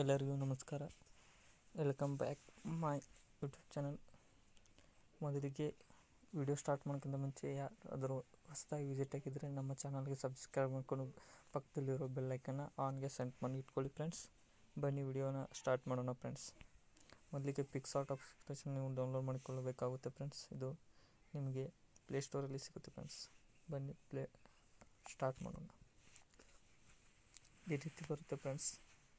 ಎಲ್ಲರಿಗೂ ನಮಸ್ಕಾರ welcome back my YouTube channel ಮೊದಲಿಗೆ ವಿಡಿಯೋ ಸ್ಟಾರ್ಟ್ ಮಾಡೋಕ್ಕಿಂತ ಮುಂಚೆ ಯಾರಾದರೂ ಹೊಸದಾಗಿ ವಿಸಿಟ್ ಆಗಿದ್ದರೆ ನಮ್ಮ ಚಾನಲ್ಗೆ ಸಬ್ಸ್ಕ್ರೈಬ್ ಮಾಡ್ಕೊಂಡು ಪಕ್ಕದಲ್ಲಿರೋ ಬೆಲ್ಲೈಕನ್ನು ಆನ್ಗೆ ಸೆಂಟ್ ಮಾಡಿ ಇಟ್ಕೊಳ್ಳಿ ಫ್ರೆಂಡ್ಸ್ ಬನ್ನಿ ವಿಡಿಯೋನ ಸ್ಟಾರ್ಟ್ ಮಾಡೋಣ ಫ್ರೆಂಡ್ಸ್ ಮೊದಲಿಗೆ ಪಿಕ್ಸಾರ್ಟ್ ಅಪ್ಲಿಕೇಶನ್ ನೀವು ಡೌನ್ಲೋಡ್ ಮಾಡಿಕೊಳ್ಳಬೇಕಾಗುತ್ತೆ ಫ್ರೆಂಡ್ಸ್ ಇದು ನಿಮಗೆ ಪ್ಲೇಸ್ಟೋರಲ್ಲಿ ಸಿಗುತ್ತೆ ಫ್ರೆಂಡ್ಸ್ ಬನ್ನಿ ಪ್ಲೇ ಸ್ಟಾರ್ಟ್ ಮಾಡೋಣ ಈ ರೀತಿ ಬರುತ್ತೆ ಫ್ರೆಂಡ್ಸ್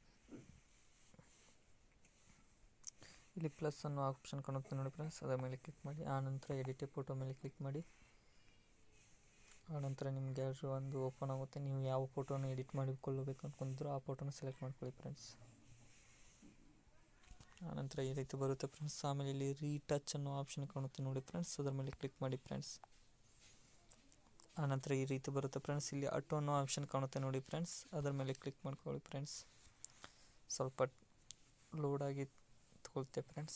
ಇಲ್ಲಿ ಪ್ಲಸ್ ಅನ್ನೋ ಆಪ್ಷನ್ ಕಾಣುತ್ತೆ ನೋಡಿ ಫ್ರೆಂಡ್ಸ್ ಅದರ ಮೇಲೆ ಕ್ಲಿಕ್ ಮಾಡಿ ಆನಂತರ ಎಡಿಟ್ ಫೋಟೋ ಮೇಲೆ ಕ್ಲಿಕ್ ಮಾಡಿ ಆನಂತರ ನಿಮಗೆ ಯಾರು ಒಂದು ಓಪನ್ ಆಗುತ್ತೆ ನೀವು ಯಾವ ಫೋಟೋನ ಎಡಿಟ್ ಮಾಡಿಕೊಳ್ಳಬೇಕು ಅಂದ್ಕೊಂಡಿದ್ರು ಆ ಫೋಟೋನ ಸೆಲೆಕ್ಟ್ ಮಾಡ್ಕೊಳ್ಳಿ ಫ್ರೆಂಡ್ಸ್ ಆನಂತರ ಈ ರೀತಿ ಬರುತ್ತೆ ಫ್ರೆಂಡ್ಸ್ ಆಮೇಲೆ ಇಲ್ಲಿ ರೀಟಚ್ ಅನ್ನೋ ಆಪ್ಷನ್ ಕಾಣುತ್ತೆ ನೋಡಿ ಫ್ರೆಂಡ್ಸ್ ಅದರ ಮೇಲೆ ಕ್ಲಿಕ್ ಮಾಡಿ ಫ್ರೆಂಡ್ಸ್ ಆನಂತರ ಈ ರೀತಿ ಬರುತ್ತೆ ಫ್ರೆಂಡ್ಸ್ ಇಲ್ಲಿ ಆಟೋ ಅನ್ನೋ ಆಪ್ಷನ್ ಕಾಣುತ್ತೆ ನೋಡಿ ಫ್ರೆಂಡ್ಸ್ ಅದರ ಮೇಲೆ ಕ್ಲಿಕ್ ಮಾಡ್ಕೊಳ್ಳಿ ಫ್ರೆಂಡ್ಸ್ ಸ್ವಲ್ಪ ಲೋಡ್ ಆಗಿ ತಗೊಳ್ತೆ ಫ್ರೆಂಡ್ಸ್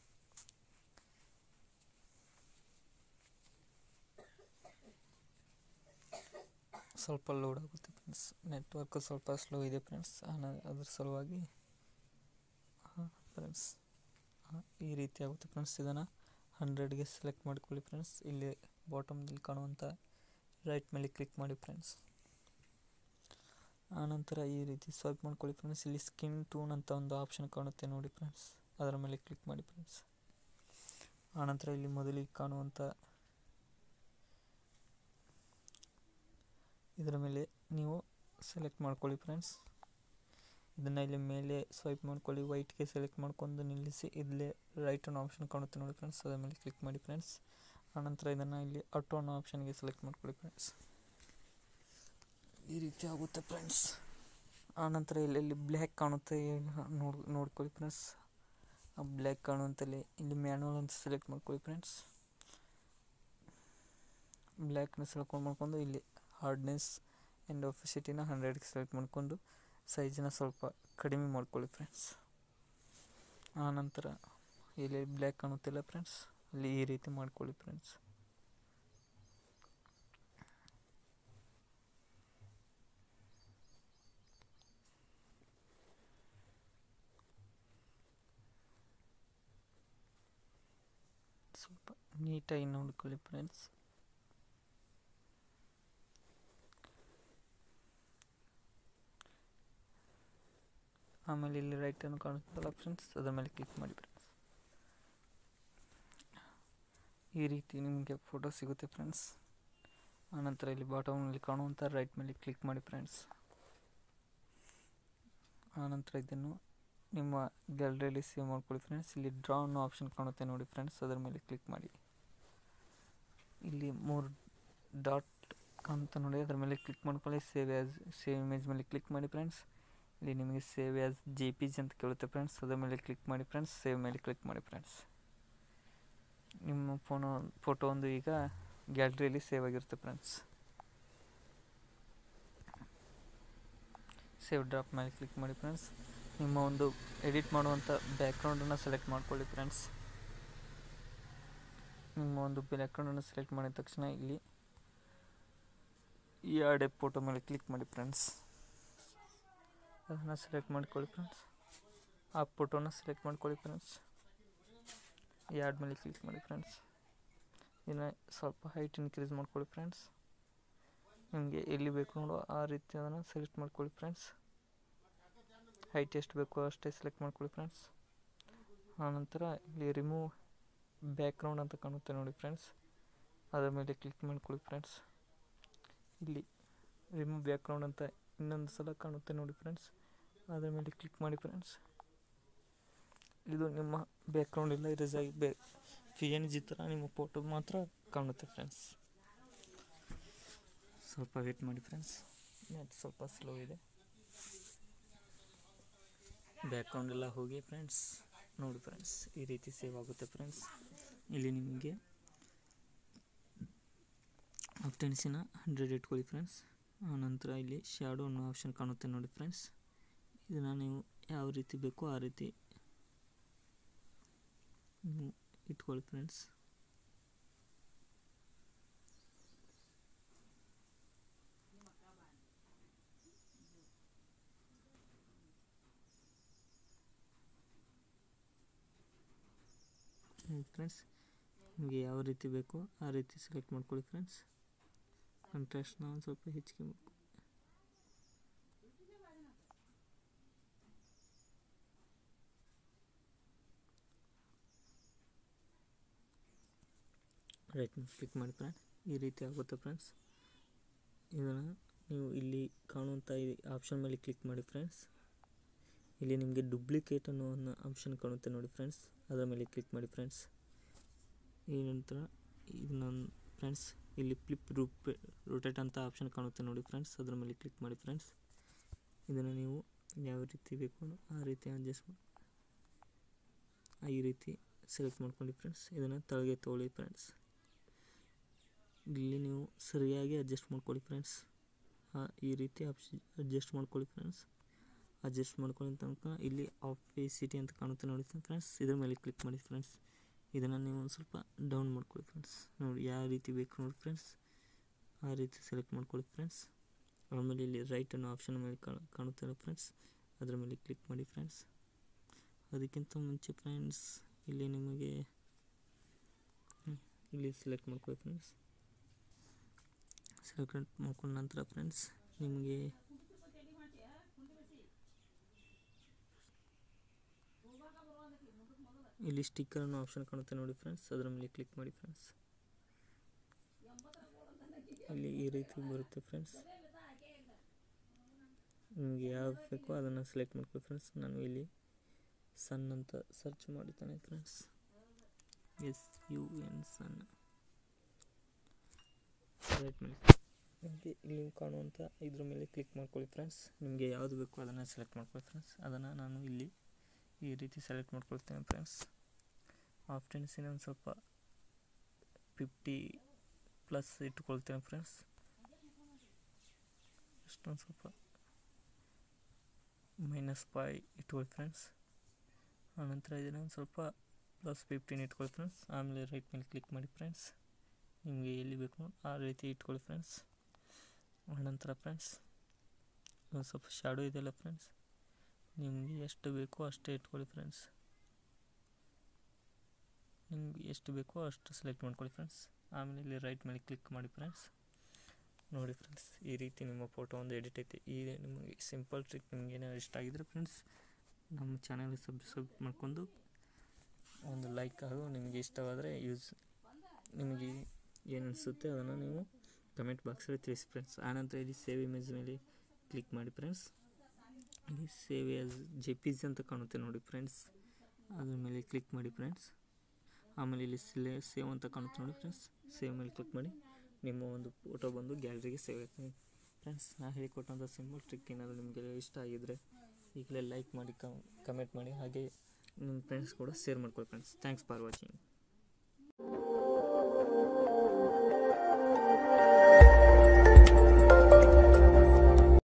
ಸ್ವಲ್ಪ ಲೋಡ್ ಆಗುತ್ತೆ ಫ್ರೆಂಡ್ಸ್ ನೆಟ್ವರ್ಕ್ ಸ್ವಲ್ಪ ಸ್ಲೋ ಇದೆ ಫ್ರೆಂಡ್ಸ್ ಅದ್ರ ಸಲುವಾಗಿ ಹಾಂ ಫ್ರೆಂಡ್ಸ್ ಹಾಂ ಈ ರೀತಿ ಆಗುತ್ತೆ ಫ್ರೆಂಡ್ಸ್ ಇದನ್ನು ಹಂಡ್ರೆಡ್ಗೆ ಸೆಲೆಕ್ಟ್ ಮಾಡ್ಕೊಳ್ಳಿ ಫ್ರೆಂಡ್ಸ್ ಇಲ್ಲಿ ಬಾಟಮ್ದಲ್ಲಿ ಕಾಣುವಂಥ ರೈಟ್ ಮೇಲೆ ಕ್ಲಿಕ್ ಮಾಡಿ ಫ್ರೆಂಡ್ಸ್ ಆನಂತರ ಈ ರೀತಿ ಸ್ವೈಪ್ ಮಾಡ್ಕೊಳ್ಳಿ ಫ್ರೆಂಡ್ಸ್ ಇಲ್ಲಿ ಸ್ಕಿನ್ ಟೂನ್ ಅಂತ ಒಂದು ಆಪ್ಷನ್ ಕಾಣುತ್ತೆ ನೋಡಿ ಫ್ರೆಂಡ್ಸ್ ಅದರ ಮೇಲೆ ಕ್ಲಿಕ್ ಮಾಡಿ ಫ್ರೆಂಡ್ಸ್ ಆನಂತರ ಇಲ್ಲಿ ಮೊದಲಿಗೆ ಕಾಣುವಂಥ ಇದರ ಮೇಲೆ ನೀವು ಸೆಲೆಕ್ಟ್ ಮಾಡ್ಕೊಳ್ಳಿ ಫ್ರೆಂಡ್ಸ್ ಇದನ್ನು ಇಲ್ಲಿ ಮೇಲೆ ಸ್ವೈಪ್ ಮಾಡ್ಕೊಳ್ಳಿ ವೈಟ್ಗೆ ಸೆಲೆಕ್ಟ್ ಮಾಡ್ಕೊಂಡು ನಿಲ್ಲಿಸಿ ಇಲ್ಲೇ ರೈಟ್ ಅನ್ನೋ ಆಪ್ಷನ್ ಕಾಣುತ್ತೆ ನೋಡಿ ಫ್ರೆಂಡ್ಸ್ ಅದರ ಮೇಲೆ ಕ್ಲಿಕ್ ಮಾಡಿ ಫ್ರೆಂಡ್ಸ್ ಆನಂತರ ಇದನ್ನು ಇಲ್ಲಿ ಆಟೋ ಅನ್ನೋ ಆಪ್ಷನ್ಗೆ ಸೆಲೆಕ್ಟ್ ಮಾಡ್ಕೊಳ್ಳಿ ಫ್ರೆಂಡ್ಸ್ ಈ ರೀತಿ ಆಗುತ್ತೆ ಫ್ರೆಂಡ್ಸ್ ಆನಂತರ ಇಲ್ಲಿ ಬ್ಲ್ಯಾಕ್ ಕಾಣುತ್ತೆ ನೋಡ್ ನೋಡ್ಕೊಳ್ಳಿ ಫ್ರೆಂಡ್ಸ್ ಆ ಬ್ಲ್ಯಾಕ್ ಕಾಣುವಂತಲ್ಲಿ ಇಲ್ಲಿ ಮ್ಯಾನುವಲ್ ಅಂತ ಸೆಲೆಕ್ಟ್ ಮಾಡ್ಕೊಳ್ಳಿ ಫ್ರೆಂಡ್ಸ್ ಬ್ಲ್ಯಾಕ್ನ ಸೆಲೆಕ್ಟ್ ಮಾಡ್ಕೊಂಡು ಇಲ್ಲಿ ಹಾರ್ಡ್ನೆಸ್ ಆ್ಯಂಡ್ ಒಫಿಸಿಟಿನ ಹಂಡ್ರೆಡ್ಗೆ ಸೆಲೆಕ್ಟ್ ಮಾಡಿಕೊಂಡು ಸೈಜನ್ನ ಸ್ವಲ್ಪ ಕಡಿಮೆ ಮಾಡ್ಕೊಳ್ಳಿ ಫ್ರೆಂಡ್ಸ್ ಆನಂತರ ಇಲ್ಲಿ ಬ್ಲ್ಯಾಕ್ ಕಾಣುತ್ತಿಲ್ಲ ಫ್ರೆಂಡ್ಸ್ ಅಲ್ಲಿ ಈ ರೀತಿ ಮಾಡ್ಕೊಳ್ಳಿ ಫ್ರೆಂಡ್ಸ್ ಸ್ವಲ್ಪ ನೀಟಾಗಿ ನೋಡ್ಕೊಳ್ಳಿ ಫ್ರೆಂಡ್ಸ್ ಆಮೇಲೆ ಇಲ್ಲಿ ರೈಟ್ ಅನ್ನು ಕಾಣುತ್ತಲ್ಲ ಫ್ರೆಂಡ್ಸ್ ಅದರ ಮೇಲೆ ಕ್ಲಿಕ್ ಮಾಡಿ ಫ್ರೆಂಡ್ಸ್ ಈ ರೀತಿ ನಿಮಗೆ ಫೋಟೋ ಸಿಗುತ್ತೆ ಫ್ರೆಂಡ್ಸ್ ಆನಂತರ ಇಲ್ಲಿ ಬಾಟಮ್ನಲ್ಲಿ ಕಾಣುವಂಥ ರೈಟ್ ಮೇಲೆ ಕ್ಲಿಕ್ ಮಾಡಿ ಫ್ರೆಂಡ್ಸ್ ಆನಂತರ ಇದನ್ನು ನಿಮ್ಮ ಗ್ಯಾಲರಿಯಲ್ಲಿ ಸೇವ್ ಮಾಡ್ಕೊಳ್ಳಿ ಫ್ರೆಂಡ್ಸ್ ಇಲ್ಲಿ ಡ್ರಾ ಅನ್ನೋ ಆಪ್ಷನ್ ಕಾಣುತ್ತೆ ನೋಡಿ ಫ್ರೆಂಡ್ಸ್ ಅದರ ಮೇಲೆ ಕ್ಲಿಕ್ ಮಾಡಿ ಇಲ್ಲಿ ಮೂರು ಡಾಟ್ ಕಾಣುತ್ತೆ ನೋಡಿ ಅದರ ಮೇಲೆ ಕ್ಲಿಕ್ ಮಾಡ್ಕೊಳ್ಳಿ ಸೇವ್ ಆ್ಯಸ್ ಸೇವ್ ಇಮೇಜ್ ಮೇಲೆ ಕ್ಲಿಕ್ ಮಾಡಿ ಫ್ರೆಂಡ್ಸ್ ಇಲ್ಲಿ ನಿಮಗೆ save as J P G ಅಂತ ಕೇಳುತ್ತೆ ಫ್ರೆಂಡ್ಸ್ ಅದರ ಮೇಲೆ ಕ್ಲಿಕ್ ಮಾಡಿ ಫ್ರೆಂಡ್ಸ್ ಸೇವ್ ಮೇಲೆ ಕ್ಲಿಕ್ ಮಾಡಿ ಫ್ರೆಂಡ್ಸ್ ನಿಮ್ಮ ಫೋನು ಫೋಟೋ ಒಂದು ಈಗ ಗ್ಯಾಲರಿಯಲ್ಲಿ ಸೇವ್ ಆಗಿರುತ್ತೆ ಫ್ರೆಂಡ್ಸ್ ಸೇವ್ ಡ್ರಾಪ್ ಮೇಲೆ ಕ್ಲಿಕ್ ಮಾಡಿ ಫ್ರೆಂಡ್ಸ್ ನಿಮ್ಮ ಒಂದು ಎಡಿಟ್ ಮಾಡುವಂಥ ಬ್ಯಾಕ್ಗ್ರೌಂಡನ್ನು ಸೆಲೆಕ್ಟ್ ಮಾಡ್ಕೊಳ್ಳಿ ಫ್ರೆಂಡ್ಸ್ ನಿಮ್ಮ ಒಂದು ಬ್ಯಾಕ್ಗ್ರೌಂಡನ್ನು ಸೆಲೆಕ್ಟ್ ಮಾಡಿದ ತಕ್ಷಣ ಇಲ್ಲಿ ಈ ಆಡೆ ಫೋಟೋ ಮೇಲೆ ಕ್ಲಿಕ್ ಮಾಡಿ ಫ್ರೆಂಡ್ಸ್ ಅದನ್ನು ಸೆಲೆಕ್ಟ್ ಮಾಡ್ಕೊಳ್ಳಿ ಫ್ರೆಂಡ್ಸ್ ಆ ಫೋಟೋನ ಸೆಲೆಕ್ಟ್ ಮಾಡ್ಕೊಳ್ಳಿ ಫ್ರೆಂಡ್ಸ್ ಈ ಆಡ್ ಮೇಲೆ ಕ್ಲಿಕ್ ಮಾಡಿ ಫ್ರೆಂಡ್ಸ್ ಇದನ್ನು ಸ್ವಲ್ಪ ಹೈಟ್ ಇನ್ಕ್ರೀಸ್ ಮಾಡ್ಕೊಳ್ಳಿ ಫ್ರೆಂಡ್ಸ್ ನಿಮಗೆ ಎಲ್ಲಿ ಬೇಕು ನೋಡೋ ಆ ರೀತಿ ಅದನ್ನು ಸೆಲೆಕ್ಟ್ ಮಾಡ್ಕೊಳ್ಳಿ ಫ್ರೆಂಡ್ಸ್ ಹೈಟ್ ಎಷ್ಟು ಬೇಕು ಅಷ್ಟೇ ಸೆಲೆಕ್ಟ್ ಮಾಡ್ಕೊಳ್ಳಿ ಫ್ರೆಂಡ್ಸ್ ಆನಂತರ ಇಲ್ಲಿ ರಿಮೂವ್ ಬ್ಯಾಕ್ಗ್ರೌಂಡ್ ಅಂತ ಕಾಣುತ್ತೆ ನೋಡಿ ಫ್ರೆಂಡ್ಸ್ ಅದರ ಮೇಲೆ ಕ್ಲಿಕ್ ಮಾಡ್ಕೊಳ್ಳಿ ಫ್ರೆಂಡ್ಸ್ ಇಲ್ಲಿ ರಿಮೂವ್ ಬ್ಯಾಕ್ಗ್ರೌಂಡ್ ಅಂತ ಇನ್ನೊಂದು ಸಲ ಕಾಣುತ್ತೆ ನೋಡಿ ಫ್ರೆಂಡ್ಸ್ ಅದರ ಮೇಲೆ ಕ್ಲಿಕ್ ಮಾಡಿ ಫ್ರೆಂಡ್ಸ್ ಇದು ನಿಮ್ಮ ಬ್ಯಾಕ್ಗ್ರೌಂಡ್ ಎಲ್ಲ ಇರೇಸ್ ಆಗಿ ಬೇ ಪಿ ಎನ್ ಜಿ ಥರ ನಿಮ್ಮ ಫೋಟೋ ಮಾತ್ರ ಕಾಣುತ್ತೆ ಫ್ರೆಂಡ್ಸ್ ಸ್ವಲ್ಪ ವೇಟ್ ಮಾಡಿ ಫ್ರೆಂಡ್ಸ್ ನೆಟ್ ಸ್ವಲ್ಪ ಸ್ಲೋ ಇದೆ ಬ್ಯಾಕ್ಗ್ರೌಂಡ್ ಎಲ್ಲ ಹೋಗಿ ಫ್ರೆಂಡ್ಸ್ ನೋಡಿ ಫ್ರೆಂಡ್ಸ್ ಈ ರೀತಿ ಸೇವ್ ಆಗುತ್ತೆ ಫ್ರೆಂಡ್ಸ್ ಇಲ್ಲಿ ನಿಮಗೆ ಆಪ್ಟೆನ್ಸಿನ ಹಂಡ್ರೆಡ್ ಇಟ್ಕೊಳ್ಳಿ ಫ್ರೆಂಡ್ಸ್ ಆನಂತರ ಇಲ್ಲಿ ಶ್ಯಾಡೋ ಅನ್ನೋ ಆಪ್ಷನ್ ಕಾಣುತ್ತೆ ನೋಡಿ ಫ್ರೆಂಡ್ಸ್ ಇದನ್ನು ನೀವು ಯಾವ ರೀತಿ ಬೇಕೋ ಆ ರೀತಿ ನೀವು ಇಟ್ಕೊಳ್ಳಿ ಫ್ರೆಂಡ್ಸ್ ಫ್ರೆಂಡ್ಸ್ ನಿಮಗೆ ಯಾವ ರೀತಿ ಬೇಕೋ ಆ ರೀತಿ ಸೆಲೆಕ್ಟ್ ಮಾಡ್ಕೊಳ್ಳಿ ಫ್ರೆಂಡ್ಸ್ ಕಾಂಟ್ರಾಸ್ಟ್ನ ಒಂದು ಸ್ವಲ್ಪ ಹೆಚ್ಚಿಗೆ ರೈಟ್ ಕ್ಲಿಕ್ ಮಾಡಿ ಫ್ರೆಂಡ್ ಈ ರೀತಿ ಆಗುತ್ತೆ ಫ್ರೆಂಡ್ಸ್ ಇದನ್ನು ನೀವು ಇಲ್ಲಿ ಕಾಣುವಂಥ ಈ ಆಪ್ಷನ್ ಮೇಲೆ ಕ್ಲಿಕ್ ಮಾಡಿ ಫ್ರೆಂಡ್ಸ್ ಇಲ್ಲಿ ನಿಮಗೆ ಡುಪ್ಲಿಕೇಟ್ ಅನ್ನೋ ಒಂದು ಆಪ್ಷನ್ ಕಾಣುತ್ತೆ ನೋಡಿ ಫ್ರೆಂಡ್ಸ್ ಅದರ ಮೇಲೆ ಕ್ಲಿಕ್ ಮಾಡಿ ಫ್ರೆಂಡ್ಸ್ ಈ ನಂತರ ಇದನ್ನ ಫ್ರೆಂಡ್ಸ್ ಇಲ್ಲಿ ಫ್ಲಿಪ್ ರೂಪ್ ರೊಟೇಟ್ ಅಂತ ಆಪ್ಷನ್ ಕಾಣುತ್ತೆ ನೋಡಿ ಫ್ರೆಂಡ್ಸ್ ಅದರ ಮೇಲೆ ಕ್ಲಿಕ್ ಮಾಡಿ ಫ್ರೆಂಡ್ಸ್ ಇದನ್ನು ನೀವು ಯಾವ ರೀತಿ ಬೇಕು ಆ ರೀತಿ ಅಡ್ಜಸ್ಟ್ ಈ ರೀತಿ ಸೆಲೆಕ್ಟ್ ಮಾಡ್ಕೊಳ್ಳಿ ಫ್ರೆಂಡ್ಸ್ ಇದನ್ನು ತಳಗೆ ತೊಗೊಳ್ಳಿ ಫ್ರೆಂಡ್ಸ್ ಇಲ್ಲಿ ನೀವು ಸರಿಯಾಗಿ ಅಡ್ಜಸ್ಟ್ ಮಾಡ್ಕೊಳ್ಳಿ ಫ್ರೆಂಡ್ಸ್ ಈ ರೀತಿ ಆಪ್ಷನ್ ಅಡ್ಜಸ್ಟ್ ಮಾಡ್ಕೊಳ್ಳಿ ಫ್ರೆಂಡ್ಸ್ ಅಡ್ಜಸ್ಟ್ ಮಾಡ್ಕೊಳ್ಳಿ ತನಕ ಇಲ್ಲಿ ಆಫಿಸಿಟಿ ಅಂತ ಕಾಣುತ್ತೆ ನೋಡಿ ಫ್ರೆಂಡ್ಸ್ ಇದ್ರ ಮೇಲೆ ಕ್ಲಿಕ್ ಮಾಡಿ ಫ್ರೆಂಡ್ಸ್ ಇದನ್ನು ನೀವು ಒಂದು ಸ್ವಲ್ಪ ಡೌನ್ ಮಾಡ್ಕೊಳ್ಳಿ ಫ್ರೆಂಡ್ಸ್ ನೋಡಿ ಯಾವ ರೀತಿ ಬೇಕು ನೋಡಿ ಫ್ರೆಂಡ್ಸ್ ಆ ರೀತಿ ಸೆಲೆಕ್ಟ್ ಮಾಡ್ಕೊಳ್ಳಿ ಫ್ರೆಂಡ್ಸ್ ಆಮೇಲೆ ಇಲ್ಲಿ ರೈಟ್ ಅನ್ನೋ ಆಪ್ಷನ್ ಮೇಲೆ ಕಾಣುತ್ತಲ್ಲ ಫ್ರೆಂಡ್ಸ್ ಅದರ ಮೇಲೆ ಕ್ಲಿಕ್ ಮಾಡಿ ಫ್ರೆಂಡ್ಸ್ ಅದಕ್ಕಿಂತ ಮುಂಚೆ ಫ್ರೆಂಡ್ಸ್ ಇಲ್ಲಿ ನಿಮಗೆ ಇಲ್ಲಿ ಸೆಲೆಕ್ಟ್ ಮಾಡ್ಕೊಳ್ಳಿ ಫ್ರೆಂಡ್ಸ್ ಸೆಲೆಕ್ಟ್ ಮಾಡ್ಕೊಂಡ ನಂತರ ಫ್ರೆಂಡ್ಸ್ ನಿಮಗೆ ಇಲ್ಲಿ ಸ್ಟಿಕ್ಕರ್ ಅನ್ನೋ ಆಪ್ಷನ್ ಕಾಣುತ್ತೆ ನೋಡಿ ಫ್ರೆಂಡ್ಸ್ ಅದರ ಮೇಲೆ ಕ್ಲಿಕ್ ಮಾಡಿ ಫ್ರೆಂಡ್ಸ್ ಇಲ್ಲಿ ಈ ರೀತಿ ಬರುತ್ತೆ ಫ್ರೆಂಡ್ಸ್ ನಿಮಗೆ ಯಾವ್ದು ಬೇಕೋ ಅದನ್ನು ಸೆಲೆಕ್ಟ್ ಮಾಡ್ಕೊಳ್ಳಿ ಫ್ರೆಂಡ್ಸ್ ನಾನು ಇಲ್ಲಿ ಸನ್ ಅಂತ ಸರ್ಚ್ ಮಾಡಿದ್ದಾನೆ friends S U N sun right ಮೇಲೆ ನಿಮಗೆ ಇಲ್ಲಿ ಕಾಣುವಂಥ ಇದ್ರ ಮೇಲೆ ಕ್ಲಿಕ್ ಮಾಡ್ಕೊಳ್ಳಿ ಫ್ರೆಂಡ್ಸ್ ನಿಮಗೆ ಯಾವುದು ಬೇಕೋ ಅದನ್ನು ಸೆಲೆಕ್ಟ್ ಮಾಡ್ಕೊಳ್ಳಿ ಫ್ರೆಂಡ್ಸ್ ಅದನ್ನು ನಾನು ಇಲ್ಲಿ ಈ ರೀತಿ ಸೆಲೆಕ್ಟ್ ಮಾಡ್ಕೊಳ್ತೇನೆ ಫ್ರೆಂಡ್ಸ್ ಆಫ್ಟರ್ಸ್ ಇನ್ನೊಂದು ಸ್ವಲ್ಪ ಫಿಫ್ಟಿ ಪ್ಲಸ್ ಇಟ್ಕೊಳ್ತೇನೆ ಫ್ರೆಂಡ್ಸ್ ಅಷ್ಟೊಂದು ಸ್ವಲ್ಪ ಮೈನಸ್ ಫೈ ಇಟ್ಕೊಳ್ಳಿ ಫ್ರೆಂಡ್ಸ್ ಆನಂತರ ಇದನ್ನು ಒಂದು ಸ್ವಲ್ಪ ಪ್ಲಸ್ ಫಿಫ್ಟೀನ್ ಇಟ್ಕೊಳ್ಳಿ ಫ್ರೆಂಡ್ಸ್ ಆಮೇಲೆ ರೈಟ್ ಮೇಲೆ ಕ್ಲಿಕ್ ಮಾಡಿ ಫ್ರೆಂಡ್ಸ್ ನಿಮಗೆ ಎಲ್ಲಿ ಬೇಕು ಆ ರೀತಿ ಇಟ್ಕೊಳ್ಳಿ ಫ್ರೆಂಡ್ಸ್ ಆನಂತರ ಫ್ರೆಂಡ್ಸ್ ಒಂದು ಸ್ವಲ್ಪ ಶಾಡೋ ಇದೆಯಲ್ಲ ಫ್ರೆಂಡ್ಸ್ ನಿಮಗೆ ಎಷ್ಟು ಬೇಕೋ ಅಷ್ಟೇ ಇಟ್ಕೊಳ್ಳಿ ಫ್ರೆಂಡ್ಸ್ ನಿಮ್ಗೆ ಎಷ್ಟು ಬೇಕೋ ಅಷ್ಟು ಸೆಲೆಕ್ಟ್ ಮಾಡ್ಕೊಳ್ಳಿ ಫ್ರೆಂಡ್ಸ್ ಆಮೇಲೆ ಇಲ್ಲಿ ರೈಟ್ ಮೇಲೆ ಕ್ಲಿಕ್ ಮಾಡಿ ಫ್ರೆಂಡ್ಸ್ ನೋಡಿ ಫ್ರೆಂಡ್ಸ್ ಈ ರೀತಿ ನಿಮ್ಮ ಫೋಟೋ ಒಂದು ಎಡಿಟ್ ಐತೆ ಈ ನಿಮಗೆ ಸಿಂಪಲ್ ಟ್ರಿಕ್ ನಿಮ್ಗೆ ಏನಾದ್ರು ಇಷ್ಟ ಆಗಿದ್ರೆ ಫ್ರೆಂಡ್ಸ್ ನಮ್ಮ ಚಾನಲ್ ಸಬ್ಸ್ಕ್ರೈಬ್ ಮಾಡ್ಕೊಂಡು ಒಂದು ಲೈಕ್ ಹಾಗೂ ನಿಮಗೆ ಇಷ್ಟವಾದರೆ ಯೂಸ್ ನಿಮಗೆ ಏನು ಅನಿಸುತ್ತೆ ಅದನ್ನು ನೀವು ಕಮೆಂಟ್ ಬಾಕ್ಸಲ್ಲಿ ತಿಳಿಸಿ ಫ್ರೆಂಡ್ಸ್ ಆನಂತರ ಇಲ್ಲಿ ಸೇವ್ ಇಮೇಜ್ ಮೇಲೆ ಕ್ಲಿಕ್ ಮಾಡಿ ಫ್ರೆಂಡ್ಸ್ ಇಲ್ಲಿ save as J P G ಅಂತ ಕಾಣುತ್ತೆ ನೋಡಿ ಫ್ರೆಂಡ್ಸ್ ಅದ್ರ ಮೇಲೆ ಕ್ಲಿಕ್ ಮಾಡಿ ಫ್ರೆಂಡ್ಸ್ ಆಮೇಲೆ ಇಲ್ಲಿ ಸಿಲೆ ಸೇವ್ ಅಂತ ಕಾಣುತ್ತೆ ನೋಡಿ ಫ್ರೆಂಡ್ಸ್ ಸೇವ್ ಮೇಲೆ ಕ್ಲಿಕ್ ಮಾಡಿ ನಿಮ್ಮ ಒಂದು ಫೋಟೋ ಬಂದು ಗ್ಯಾಲರಿಗೆ ಸೇವ್ ಆಗ್ತದೆ ಫ್ರೆಂಡ್ಸ್ ನಾ ಹೇಳಿಕೊಟ್ಟಂಥ ಸಿಂಪಲ್ ಟ್ರಿಕ್ ಏನಾದರೂ ನಿಮಗೆ ಇಷ್ಟ ಆಗಿದ್ದರೆ ಈಗಲೇ ಲೈಕ್ ಮಾಡಿ ಕಮೆಂಟ್ ಮಾಡಿ ಹಾಗೆ ನಿಮ್ಮ ಫ್ರೆಂಡ್ಸ್ ಕೂಡ ಶೇರ್ ಮಾಡ್ಕೊಳ್ಳಿ ಫ್ರೆಂಡ್ಸ್ ಥ್ಯಾಂಕ್ಸ್ ಫಾರ್ ವಾಚಿಂಗ್